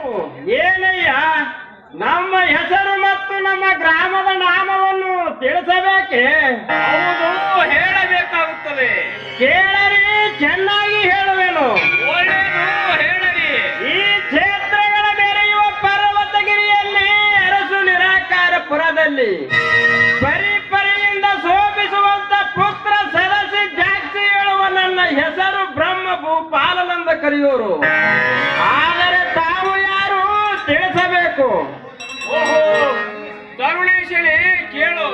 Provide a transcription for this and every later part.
ಏನಯ್ಯ ನಮ್ಮ ಹೆಸರು ಮತ್ತು ನಮ್ಮ ಗ್ರಾಮದ ನಾಮವನ್ನು ತಿಳಿಸಬೇಕೆ ಹೌದು ಹೇಳಬೇಕಾಗುತ್ತದೆ ಕೇಳರಿ ಚೆನ್ನಾಗಿ ಹೇಳುವೆನು ಒಳ್ಳೆಯದು ಹೇಳಲಿ ಈ ಕ್ಷೇತ್ರಗಳ ಬೆರೆಯುವ ಪರ್ವತಗಿರಿಯಲ್ಲಿ ಅರಸು ನಿರಾಕಾರಪುರದಲ್ಲಿ ಪರಿ ಪರಿಯಿಂದ ಶೋಭಿಸುವಂತ ಪುತ್ರ ಸದಸ್ಯ ಜಾಸ್ತಿ ಹೇಳುವ ನನ್ನ ಹೆಸರು ಬ್ರಹ್ಮ ಭೂಪಾಲನೆಂದ ಕರೆಯೋರು ಆದರೆ ತಾವು ಯಾರು ತಿಳಿಸಬೇಕು ಓಹೋ ಕರುಣೇಶನೇ ಕೇಳು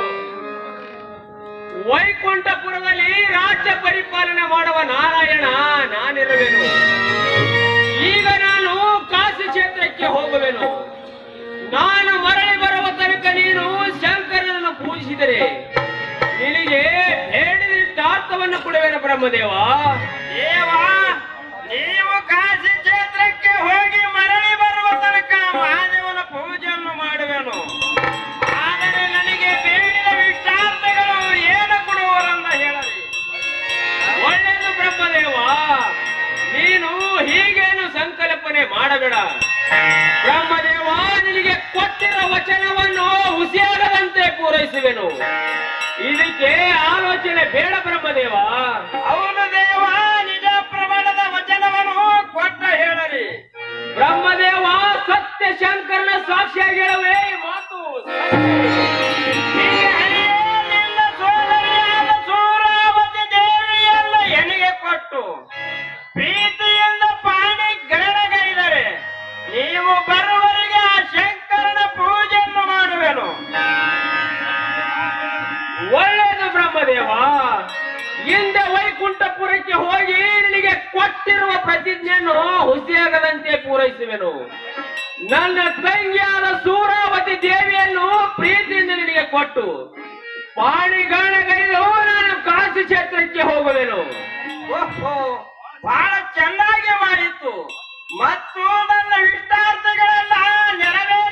ವೈಕುಂಠಪುರದಲ್ಲಿ ರಾಜ್ಯ ಪರಿಪಾಲನೆ ಮಾಡುವ ನಾರಾಯಣ ನಾನಿರುವೆನು ಈಗ ನಾನು ಕಾಶಿ ಕ್ಷೇತ್ರಕ್ಕೆ ಹೋಗುವೆನು ನಾನು ಮರಳಿ ಬರುವ ತನಕ ನೀನು ಶಂಕರನನ್ನು ಪೂಜಿಸಿದರೆ ನಿನಗೆ ಬೇಡಿದಾರ್ಥವನ್ನು ಕೊಡುವೆನು ಬ್ರಹ್ಮದೇವ ದೇವ ನೀವು ಕಾಶಿ ಕ್ಷೇತ್ರಕ್ಕೆ ಹೋಗಿ ಮರಳಿ ಬರುವ ತನಕ ಮಹಾದೇವನ ಪೂಜೆಯನ್ನು ಮಾಡುವೆನು ಆದರೆ ನನಗೆ ಬೇಡಿದ ಇಷ್ಟಾರ್ಥಗಳು ಏನು ಕೊಡುವರೆಂದ ಹೇಳಲಿ ಒಳ್ಳೆಯದು ಬ್ರಹ್ಮದೇವ ನೀನು ಹೀಗೇನು ಸಂಕಲ್ಪನೆ ಮಾಡಬೇಡ ಬ್ರಹ್ಮದೇವ ನಿನಗೆ ಕೊಟ್ಟಿರೋ ವಚನವನ್ನು ಹುಸಿಯಾಗದಂತೆ ಪೂರೈಸುವೆನು ಇದಕ್ಕೆ ಆಲೋಚನೆ ಬೇಡ ಬ್ರಹ್ಮದೇವ ಅವನು ದೇವ ನಿಜ ಪ್ರಮಾಣದ ವಚನವನ್ನು ಕೊಟ್ಟ ಹೇಳಲಿ ಬ್ರಹ್ಮದೇವ ಸತ್ಯ ಶಂಕರನ ಸಾಕ್ಷಿಯಾಗಿ ಹೇಳುವೆ ಈ ಮಾತು ಹೀಗೆ ಹರಿಯೇ ನಿನ್ನ ಸೋದರಿಯಾದ ಸೂರಾವತಿ ದೇವಿಯನ್ನು ಎನಿಗೆ ಕೊಟ್ಟು ಪ್ರೀತಿಯಿಂದ ಪಾಣಿ ಗ್ರಹಣಗೈದರೆ ನೀವು ಬರುವವರೆಗೆ ಆ ಶಂಕರನ ಪೂಜೆಯನ್ನು ಮಾಡುವೆನು ಒಳ್ಳೆಯದು ಬ್ರಹ್ಮದೇವ ಹಿಂದೆ ವೈಕುಂಠಪುರಕ್ಕೆ ಹೋಗಿ ನಿನಗೆ ಕೊಟ್ಟಿರುವ ಪ್ರತಿಜ್ಞೆಯನ್ನು ಹುಸಿಯಾಗದಂತೆ ಪೂರೈಸುವೆನು ನನ್ನ ತಂಗಿಯಾದ ಸೂರಾವತಿ ದೇವಿಯನ್ನು ಪ್ರೀತಿಯಿಂದ ನಿನಗೆ ಕೊಟ್ಟು ಪಾಣಿಗಾಣಗೈದು ನಾನು ಕಾಶಿ ಕ್ಷೇತ್ರಕ್ಕೆ ಹೋಗುವೆನು ಓಹೋ ಬಹಳ ಚೆನ್ನಾಗಿ ಮಾಡಿತ್ತು ಮತ್ತು ನನ್ನ ಇಷ್ಟಾರ್ಥಗಳೆಲ್ಲ ನೆರವೇರ